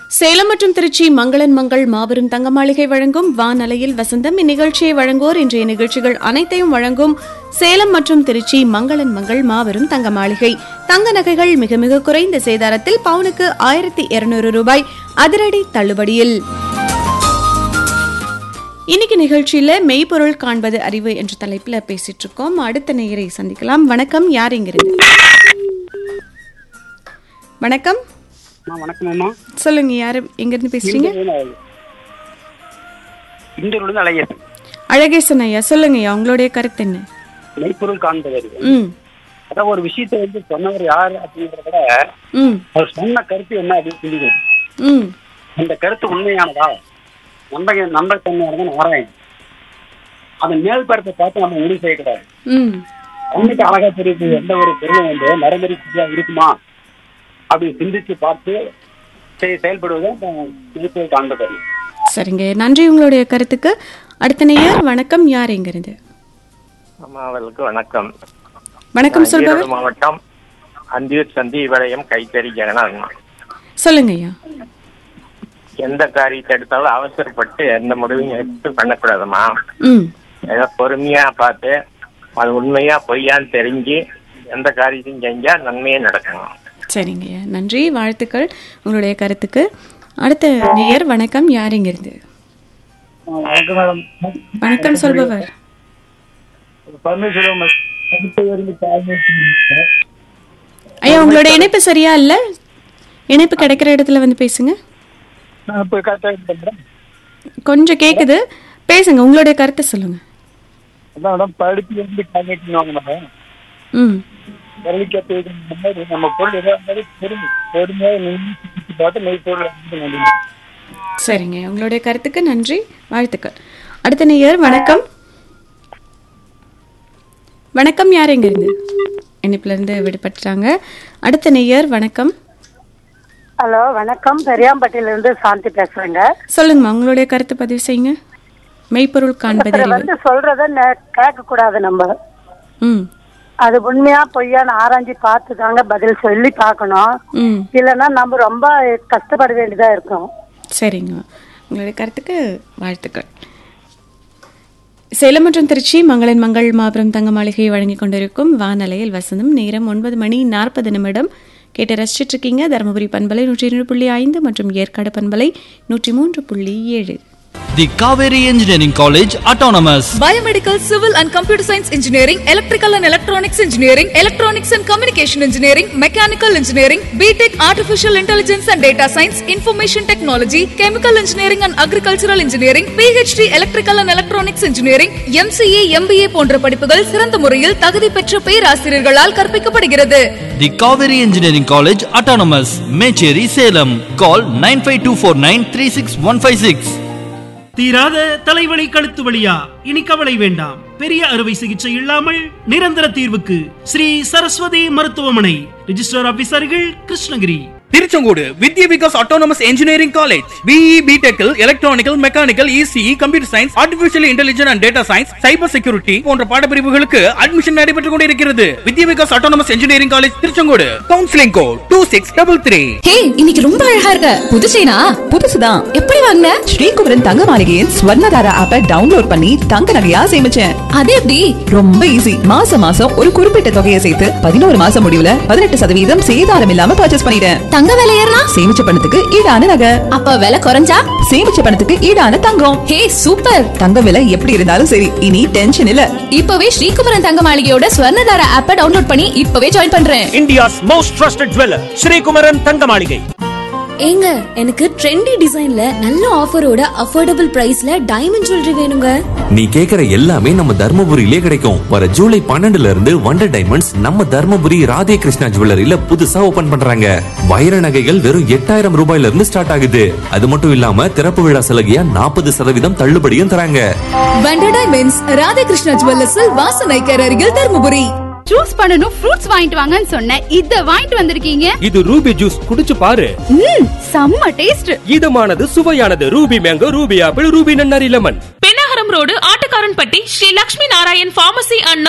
சேலம் மற்றும் திருச்சி மங்களன் மங்கள் மாபெரும் தங்க மாளிகை வழங்கும் வானலையில் வசந்தம் இந்நிகழ்ச்சியை வழங்குவோர் இன்றைய நிகழ்ச்சிகள் அனைத்தையும் வழங்கும் சேலம் மற்றும் திருச்சி மங்களன் மங்கள் மாபெரும் தங்க மாளிகை தங்க நகைகள் மிக மிக குறைந்த சேதாரத்தில் பவுனுக்கு ஆயிரத்தி இருநூறு ரூபாய் அதிரடி தள்ளுபடியில் இன்னைக்கு நிகழ்ச்சியில மெய்ப்பொருள் காண்பது அறிவு என்ற தலைப்புல பேசிட்டு இருக்கோம் அடுத்த நேயரை சந்திக்கலாம் வணக்கம் யார் இங்கிருந்து வணக்கம் அம்மா வணக்கம் அம்மா சொல்லுங்க யாரு எங்கிருந்து பேசுறீங்க இந்தியருடன் அழகர் அழகேசன் ஐயா சொல்லுங்க ஐயா உங்களுடைய கருத்து என்ன மெய்ப்பொருள் காண்பது ம் அதான் ஒரு விஷயத்தை வந்து சொன்னவர் யார் அப்படிங்கிறத விட ம் அவர் சொன்ன கருத்து என்ன அப்படின்னு சிந்திக்கணும் ம் அந்த கருத்து உண்மையானதா நம்ப நம்பத்தன்மையானதான் ஆராயும் அந்த மேல் பரப்பை பார்த்து நம்ம முடிவு செய்யக்கூடாது ம் அன்னைக்கு அழகா தெரியுது எந்த ஒரு பொருளும் வந்து நடைமுறையா இருக்குமா அப்படி சிந்திச்சு பார்த்து செய்- செயல்படுவது அந்த மெய்ப்பொருள் காண்பது சரிங்க நன்றி உங்களுடைய கருத்துக்கு அடுத்த நேயர் வணக்கம் யார் எங்கிருந்து அம்மாவர்களுக்கு வணக்கம் வணக்கம் ஈரோடு சொல்பவர் மாவட்டம் அந்தியூர் சந்தி வளையம் கைத்தறி ஜெகநாதன் சொல்லுங்க ஐயா எந்த காரியத்தை எடுத்தாலும் அவசரப்பட்டு எந்த முடிவையும் எடுத்து பண்ணக்கூடாதும்மா ம் ஏதோ பொறுமையா பார்த்து அது உண்மையா பொய்யான்னு தெரிஞ்சு எந்த காரியத்தையும் செஞ்சா நன்மையே நடக்கணும் சரிங்க ஐயா நன்றி வாழ்த்துக்கள் உங்களுடைய கருத்துக்கு அடுத்த நேயர் வணக்கம் யார் எங்கிருந்து வணக்கம் மேடம் வணக்கம் சொல்பவர் பரமேஸ்வரம் ஐயா உங்களோட இணைப்பு சரியா இல்ல இணைப்பு கிடைக்கிற இடத்துல வந்து பேசுங்க இப்போ கரெக்டாக பண்ணுறேன் கொஞ்சம் கேக்குது பேசுங்க உங்களுடைய கருத்தை சொல்லுங்க அதான் மேடம் படிப்பு வந்து கால்குலேட்டிங் வாங்க மேடம் ம் கல்விக்கத்து மாதிரி நம்ம பொருள் எதாக இருந்தாலும் பொறுமை பொறுமையாக நின்று சிந்திச்சு பார்த்து மெய் பொருள் வந்து முடியும் சரிங்க உங்களுடைய கருத்துக்கு நன்றி வாழ்த்துக்கள் அடுத்த நேயர் வணக்கம் வணக்கம் யார் எங்க இருந்து இணைப்புல இருந்து விடுபட்டுட்டாங்க அடுத்த நேயர் வணக்கம் ஹலோ வணக்கம் பெரியாம்பட்டியில இருந்து சாந்தி பேசுறேங்க சொல்லுங்கம்மா உங்களுடைய கருத்து பதிவு செய்யுங்க மெய்ப்பொருள் ஒருத்தர் காண்பதறிவு வந்து சொல்றத கேட்க கூடாது நம்ம ம் அது உண்மையா பொய்யான்னு ஆராய்ஞ்சு பார்த்து தாங்க பதில் சொல்லி பார்க்கணும் ம் இல்லைன்னா நம்ம ரொம்ப கஷ்டப்பட வேண்டியதா இருக்கும் சரிங்க உங்களுடைய கருத்துக்கு வாழ்த்துக்கள் சேலம் மற்றும் திருச்சி மங்களன் மங்கள் மாபெரும் தங்க மாளிகையை வழங்கிக் கொண்டிருக்கும் வானலையில் வசந்தம் நேரம் ஒன்பது மணி நாற்பது நிமிடம் கேட்டு ரசிச்சிட்டு இருக்கீங்க தருமபுரி பண்பலை நூற்றி இரண்டு புள்ளி ஐந்து மற்றும் ஏற்காடு பண்பலை நூற்றி மூன்று புள்ளி ஏழு The Kaveri Engineering College Autonomous. Biomedical, Civil and Computer Science Engineering, Electrical and Electronics Engineering, Electronics and Communication Engineering, Mechanical Engineering, BTech Artificial Intelligence and Data Science, Information Technology, Chemical Engineering and Agricultural Engineering, PhD Electrical and Electronics Engineering, MCA, MBA போன்ற படிப்புகள் சிறந்த முறையில் தகுதி பெற்ற பேராசிரியர்களால் கற்பிக்கப்படுகிறது The Kaveri Engineering College Autonomous. Mecheri Salem. Call 95249 தீராத தலைவலி கழுத்து வலியா இனி கவலை வேண்டாம் பெரிய அறுவை சிகிச்சை இல்லாமல் நிரந்தர தீர்வுக்கு ஸ்ரீ சரஸ்வதி மருத்துவமனை ரிஜிஸ்டர் ஆபீசர்கள் Krishnagiri Tiruchengode Vidya Vikas autonomous engineering college BE பிடெக்கில் electronical mechanical ECE computer science artificial intelligence and data science cyber security போன்ற பாடப்பிரிவுகளுக்கு அட்மிஷன் நடைபெற்றுக் கொண்டிருக்கிறது Vidya Vikas autonomous engineering college Tiruchengode counselling code two six double three hey இன்னைக்கு ரொம்ப அழகா இருக்க புதுசேனா புதுசுதான் எப்படி வாங்கின ஸ்ரீகுமரன் தங்க மாளிகையின் ஸ்வர்ணதாரா ஆப்பை டவுன்லோட் பண்ணி தங்க நகையா சேமிச்சேன் அது எப்படி ரொம்ப ஈஸி மாசம் மாசம் ஒரு குறிப்பிட்ட தொகையை சேர்த்து பதினோரு மாசம் முடிவுல பதினெட்டு சதவீதம் சேதாரம் இல்லாம பர்ச்சேஸ் பண்ணிட்டேன் தங்க விலை ஏறினா சேமிச்ச பணத்துக்கு ஈடான நகை அப்ப விலை குறைஞ்சா சேமிச்ச பணத்துக்கு ஈடான தங்கம் ஹே சூப்பர் தங்க விலை எப்படி இருந்தாலும் சரி இனி டென்ஷன் இல்ல இப்பவே ஸ்ரீகுமரன் தங்க மாளிகையோட ஸ்வர்ணதார ஆப்பை டவுன்லோட் பண்ணி இப்பவே ஜாயின் பண்றேன் India's most trusted jeweller Srikumaran Thanga Maaligai ஏங்க எனக்கு ட்ரெண்டி டிசைன்ல நல்ல ஆஃபரோட அஃபோர்டபுள் பிரைஸ்ல டைமண்ட் ஜுவல்லரி வேணுங்க நீ கேக்குற எல்லாமே நம்ம தர்மபுரியிலே கிடைக்கும் வர ஜூலை பன்னெண்டுல இருந்து வண்டர் டைமண்ட்ஸ் நம்ம தர்மபுரி ராதே கிருஷ்ணா ஜுவல்லரியில புதுசா ஓபன் பண்றாங்க வைர நகைகள் வெறும் எட்டாயிரம் ரூபாயில இருந்து ஸ்டார்ட் ஆகுது அது மட்டும் இல்லாம திறப்பு விழா சலுகையா நாற்பது சதவீதம் தள்ளுபடியும் தராங்க வண்டர் டைமண்ட்ஸ் ராதாகிருஷ்ணா ஜுவல்லர்ஸில் வாசனைக்கர் அருகில் தருமபுரி ஜூஸ் பண்ணனும் ஃப்ரூட்ஸ் வாங்கிட்டு வாங்கன்னு சொன்னேன் இத வாங்கிட்டு வந்திருக்கீங்க இது ரூபி ஜூஸ் குடிச்சு பாரு ம் செம்ம டேஸ்ட் இதமானது சுவையானது Ruby mango Ruby apple Ruby Nannari lemon Pennagaram road Attukaranpatti Sri Lakshmi Narayan pharmacy and